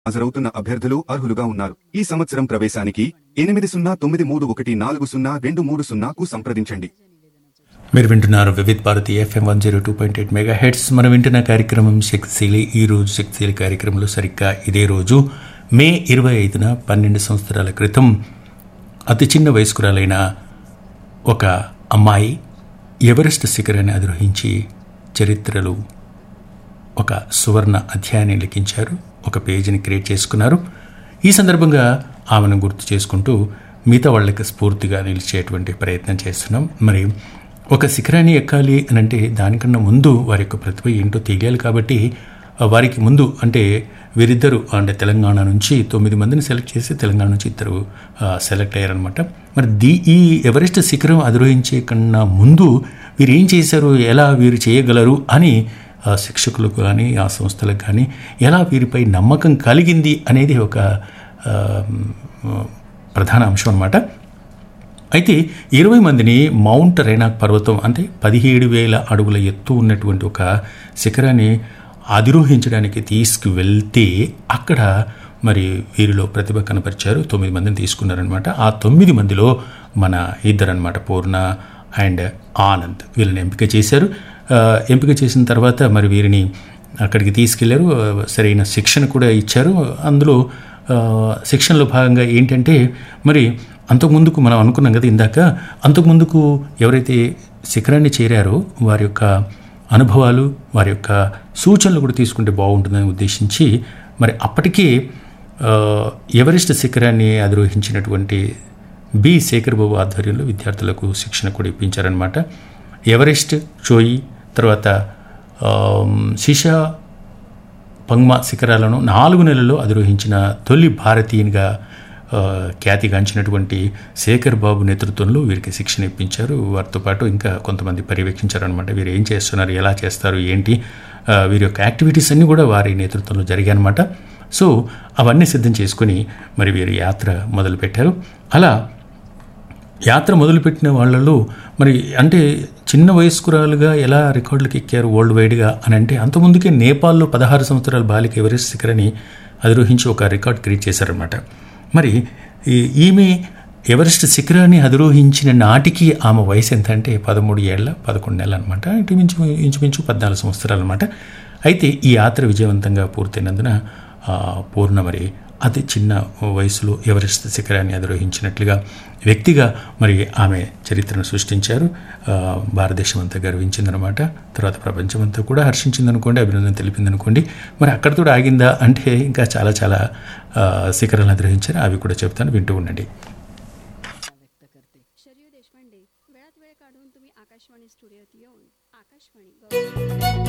హాజరవుతున్న అభ్యర్థులు అర్హులుగా ఉన్నారు ఈ సంవత్సరం ప్రవేశానికి ఎనిమిది సున్నా తొమ్మిది మూడు ఒకటి నాలుగు సున్నా రెండు మూడు సున్నాకు సంప్రదించండి మీరు వింటున్నారు Vividh Bharati FM one zero two point eight megahertz మనం వింటున్న కార్యక్రమం శక్తిశీలి ఈ రోజు శక్తిశీలి కార్యక్రమంలో సరిగ్గా ఇదే రోజు మే ఇరవై ఐదున పన్నెండు సంవత్సరాల క్రితం అతి చిన్న వయస్కురాలైన ఒక అమ్మాయి ఎవరెస్ట్ శిఖరాన్ని అధిరోహించి చరిత్రలు ఒక సువర్ణ అధ్యాయాన్ని లిఖించారు ఒక పేజీని క్రియేట్ చేసుకున్నారు ఈ సందర్భంగా ఆమెను గుర్తు చేసుకుంటూ మిగతా వాళ్ళకి స్ఫూర్తిగా నిలిచేటువంటి ప్రయత్నం చేస్తున్నాం మరి ఒక శిఖరాన్ని ఎక్కాలి అని అంటే దానికన్నా ముందు వారి యొక్క ప్రతిభ ఏంటో తెలియాలి కాబట్టి ఆ, వారికి ముందు అంటే వీరిద్దరు అంటే తెలంగాణ నుంచి తొమ్మిది మందిని సెలెక్ట్ చేసి తెలంగాణ నుంచి ఇద్దరు ఆ, సెలెక్ట్ అయ్యారనమాట మరి దీ ఈ ఎవరెస్ట్ శిఖరం అధిరోహించే కన్నా ముందు వీరు ఏం చేశారు ఎలా వీరు చేయగలరు అని ఆ శిక్షకులకు కానీ ఆ సంస్థలకు కానీ ఎలా వీరిపై నమ్మకం కలిగింది అనేది ఒక ఆ, మ్, ప్రధాన అంశం అన్నమాట అయితే ఇరవై మందిని మౌంట్ రైనాక్ పర్వతం అంటే పదిహేడు వేల అడుగుల ఎత్తు ఉన్నటువంటి ఒక శిఖరాన్ని అధిరోహించడానికి తీసుకువెళ్తే అక్కడ మరి వీరిలో ప్రతిభ కనపరిచారు తొమ్మిది మందిని తీసుకున్నారనమాట ఆ తొమ్మిది మందిలో మన ఇద్దరు అనమాట పూర్ణ అండ్ ఆనంద్ వీళ్ళని ఎంపిక చేశారు ఆ, ఎంపిక చేసిన తర్వాత మరి వీరిని అక్కడికి తీసుకెళ్లారు ఆ, సరైన శిక్షణ కూడా ఇచ్చారు అందులో ఆ, శిక్షణలో భాగంగా ఏంటంటే మరి అంతకుముందుకు మనం అనుకున్నాం కదా ఇందాక అంతకుముందుకు ఎవరైతే శిఖరాన్ని చేరారో వారి యొక్క అనుభవాలు వారి యొక్క సూచనలు కూడా తీసుకుంటే బాగుంటుందని ఉద్దేశించి మరి అప్పటికే ఆ, ఎవరెస్ట్ శిఖరాన్ని అధిరోహించినటువంటి బి శేఖర్ బాబు ఆధ్వర్యంలో విద్యార్థులకు శిక్షణ కూడా ఇప్పించారనమాట ఎవరెస్ట్ చోయి తర్వాత ఆమ్, శిషా పంగ్మా శిఖరాలను నాలుగు నెలల్లో అధిరోహించిన తొలి భారతీయునిగా ఆ, ఖ్యాతిగాంచినటువంటి శేఖర్ బాబు నేతృత్వంలో వీరికి శిక్షణ ఇప్పించారు వారితో పాటు ఇంకా కొంతమంది పర్యవేక్షించారనమాట వీరు ఏం చేస్తున్నారు ఎలా చేస్తారు ఏంటి ఆ, వీరి యొక్క యాక్టివిటీస్ అన్నీ కూడా వారి నేతృత్వంలో జరిగాయన్నమాట సో అవన్నీ సిద్ధం చేసుకుని మరి వీరు యాత్ర మొదలుపెట్టారు అలా యాత్ర మొదలుపెట్టిన వాళ్ళలో మరి అంటే చిన్న వయస్కురాలుగా ఎలా రికార్డులకు ఎక్కారు వరల్డ్ వైడ్గా అని అంటే అంతకుముందుకే నేపాల్లో పదహారు సంవత్సరాల బాలిక ఎవరెస్ట్ శిఖరని అధిరోహించి ఒక రికార్డ్ క్రియేట్ చేశారనమాట మరి ఈ- ఈమె ఎవరెస్ట్ శిఖరాన్ని అధిరోహించిన నాటికి ఆమె వయసు ఎంత అంటే పదమూడు ఏళ్ళ పదకొండు నెలలు అనమాట ఇంచుమించు ఇంచుమించు పద్నాలుగు సంవత్సరాలు అనమాట అయితే ఈ యాత్ర విజయవంతంగా పూర్తయినందున ఆ, పూర్ణ మరి అతి చిన్న వయసులో ఎవరెస్ట్ శిఖరాన్ని అధిరోహించినట్లుగా వ్యక్తిగా మరి ఆమె చరిత్రను సృష్టించారు ఆ, భారతదేశం అంతా గర్వించిందనమాట తర్వాత ప్రపంచం అంతా కూడా హర్షించిందనుకోండి అభినందన తెలిపిందనుకోండి మరి అక్కడితో ఆగిందా అంటే ఇంకా చాలా చాలా ఆ, శిఖరాలను అధిరోహించారు అవి కూడా చెప్తాను వింటూ ఉండండి शरयू देशपांडे वेळात वेळ काढून तुम्ही आकाशवाणी स्टुडिओत येऊन आकाशवाणी